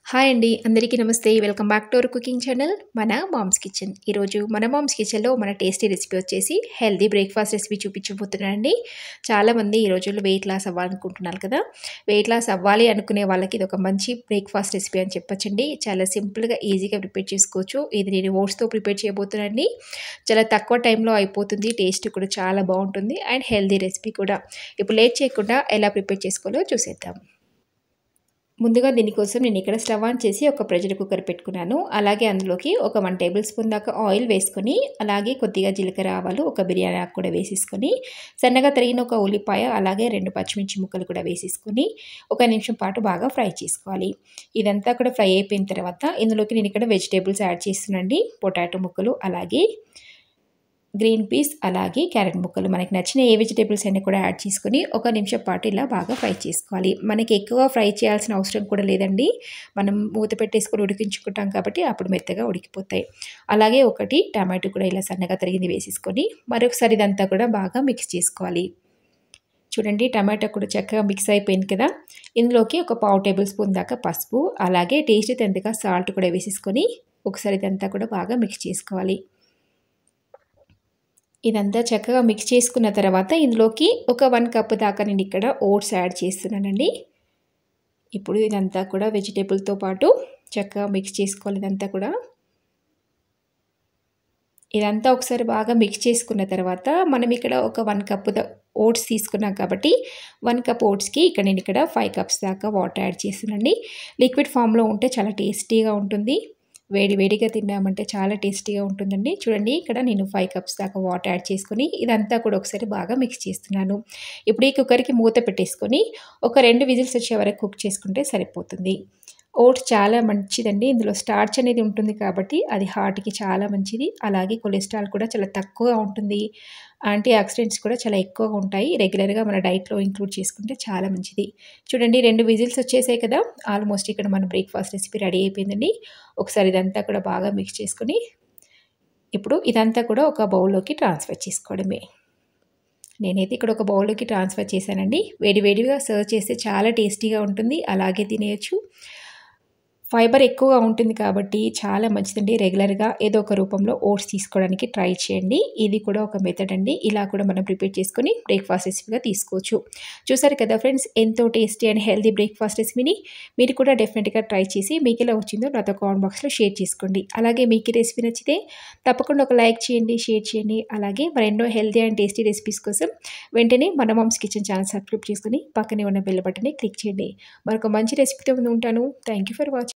hi అండి అందరికీ నమస్తే welcome back to our cooking channel మన మామ్స్ కిచెన్ ఈరోజు మన మామ్స్ కిచెన్లో మన టేస్టీ రెసిపీ వచ్చేసి హెల్దీ బ్రేక్ఫాస్ట్ రెసిపీ చూపించబోతున్నానండి చాలామంది ఈ రోజుల్లో వెయిట్ లాస్ అవ్వాలనుకుంటున్నారు కదా వెయిట్ లాస్ అవ్వాలి అనుకునే వాళ్ళకి ఇది ఒక మంచి బ్రేక్ఫాస్ట్ రెసిపీ అని చెప్పొచ్చండి చాలా సింపుల్గా ఈజీగా ప్రిపేర్ చేసుకోవచ్చు ఇది నేను ఓట్స్తో ప్రిపేర్ చేయబోతున్నానండి చాలా తక్కువ టైంలో అయిపోతుంది టేస్ట్ కూడా చాలా బాగుంటుంది అండ్ హెల్దీ రెసిపీ కూడా ఇప్పుడు లేట్ చేయకుండా ఎలా ప్రిపేర్ చేసుకోవాలో చూసేద్దాం ముందుగా దీనికోసం నేను ఇక్కడ స్టవ్ ఆన్ చేసి ఒక ప్రెషర్ కుక్కర్ పెట్టుకున్నాను అలాగే అందులోకి ఒక వన్ టేబుల్ స్పూన్ దాకా ఆయిల్ వేసుకొని అలాగే కొద్దిగా జీలకర్ర ఆవాలు ఒక బిర్యానీ ఆకు కూడా వేసేసుకొని సన్నగా తరిగిన ఒక ఉల్లిపాయ అలాగే రెండు పచ్చిమిర్చి ముక్కలు కూడా వేసేసుకొని ఒక నిమిషం పాటు బాగా ఫ్రై చేసుకోవాలి ఇదంతా కూడా ఫ్రై అయిపోయిన తర్వాత ఇందులోకి నేను ఇక్కడ వెజిటేబుల్స్ యాడ్ చేస్తున్నాండి పొటాటో ముక్కలు అలాగే గ్రీన్ పీస్ అలాగే క్యారెట్ ముక్కలు మనకి నచ్చిన ఏ వెజిటేబుల్స్ అయినా కూడా యాడ్ చేసుకొని ఒక నిమిషం పాటు ఇలా బాగా ఫ్రై చేసుకోవాలి మనకి ఎక్కువ ఫ్రై చేయాల్సిన అవసరం కూడా లేదండి మనం మూత పెట్టేసుకొని ఉడికించుకుంటాం కాబట్టి అప్పుడు మెత్తగా ఉడికిపోతాయి అలాగే ఒకటి టమాటో కూడా ఇలా సన్నగా తరిగింది వేసేసుకొని మరొకసారి ఇదంతా కూడా బాగా మిక్స్ చేసుకోవాలి చూడండి టమాటా కూడా చక్కగా మిక్స్ అయిపోయింది కదా ఇందులోకి ఒక పావు టేబుల్ స్పూన్ దాకా పసుపు అలాగే టేస్ట్ తెంతగా సాల్ట్ కూడా వేసేసుకొని ఒకసారి ఇదంతా కూడా బాగా మిక్స్ చేసుకోవాలి ఇదంతా చక్కగా మిక్స్ చేసుకున్న తర్వాత ఇందులోకి ఒక వన్ కప్ దాకా నేను ఇక్కడ ఓట్స్ యాడ్ చేస్తున్నానండి ఇప్పుడు ఇదంతా కూడా వెజిటేబుల్తో పాటు చక్కగా మిక్స్ చేసుకోవాలి ఇదంతా కూడా ఇదంతా ఒకసారి బాగా మిక్స్ చేసుకున్న తర్వాత మనం ఇక్కడ ఒక వన్ కప్ ఓట్స్ తీసుకున్నాం కాబట్టి వన్ కప్ ఓట్స్కి ఇక్కడ నేను ఇక్కడ ఫైవ్ కప్స్ దాకా వాటర్ యాడ్ చేస్తున్నాండి లిక్విడ్ ఫామ్లో ఉంటే చాలా టేస్టీగా ఉంటుంది వేడి వేడిగా తిన్నామంటే చాలా టేస్టీగా ఉంటుందండి చూడండి ఇక్కడ నేను ఫైవ్ కప్స్ దాకా వాటర్ యాడ్ చేసుకొని ఇదంతా కూడా ఒకసారి బాగా మిక్స్ చేస్తున్నాను ఇప్పుడు ఈ కుక్కర్కి మూత పెట్టేసుకొని ఒక రెండు విజిల్స్ వచ్చే వరకు కుక్ చేసుకుంటే సరిపోతుంది ఓట్స్ చాలా మంచిదండి ఇందులో స్టార్చ్ అనేది ఉంటుంది కాబట్టి అది హార్ట్కి చాలా మంచిది అలాగే కొలెస్ట్రాల్ కూడా చాలా తక్కువగా ఉంటుంది యాంటీ ఆక్సిడెంట్స్ కూడా చాలా ఎక్కువగా ఉంటాయి రెగ్యులర్గా మన డైట్లో ఇంక్లూడ్ చేసుకుంటే చాలా మంచిది చూడండి రెండు విజిల్స్ వచ్చేసాయి కదా ఆల్మోస్ట్ ఇక్కడ మన బ్రేక్ఫాస్ట్ రెసిపీ రెడీ అయిపోయిందండి ఒకసారి ఇదంతా కూడా బాగా మిక్స్ చేసుకొని ఇప్పుడు ఇదంతా కూడా ఒక బౌల్లోకి ట్రాన్స్ఫర్ చేసుకోవడమే నేనైతే ఇక్కడ ఒక బౌల్లోకి ట్రాన్స్ఫర్ చేశానండి వేడి వేడిగా సర్వ్ చేస్తే చాలా టేస్టీగా ఉంటుంది అలాగే తినేయచ్చు ఫైబర్ ఎక్కువగా ఉంటుంది కాబట్టి చాలా మంచిదండి రెగ్యులర్గా ఏదో ఒక రూపంలో ఓట్స్ తీసుకోవడానికి ట్రై చేయండి ఇది కూడా ఒక మెథడ్ అండి ఇలా కూడా మనం ప్రిపేర్ చేసుకొని బ్రేక్ఫాస్ట్ రెసిపీగా తీసుకోవచ్చు చూసారు కదా ఫ్రెండ్స్ ఎంతో టేస్టీ అండ్ హెల్తీ బ్రేక్ఫాస్ట్ రెసిపీని మీరు కూడా డెఫినెట్గా ట్రై చేసి మీకు ఎలా వచ్చిందో నాతో కామెంట్ బాక్స్లో షేర్ చేసుకోండి అలాగే మీకు ఈ రెసిపీ నచ్చితే తప్పకుండా ఒక లైక్ చేయండి షేర్ చేయండి అలాగే మరెన్నో హెల్తీ అండ్ టేస్టీ రెసిపీస్ కోసం వెంటనే మన మామ్స్ కిచెన్ ఛానల్ సబ్స్క్రైబ్ చేసుకుని పక్కనే ఉన్న బెల్ బటన్ని క్లిక్ చేయండి మరొక మంచి రెసిపీతో ఉంటాను థ్యాంక్ యూ ఫర్ వాచింగ్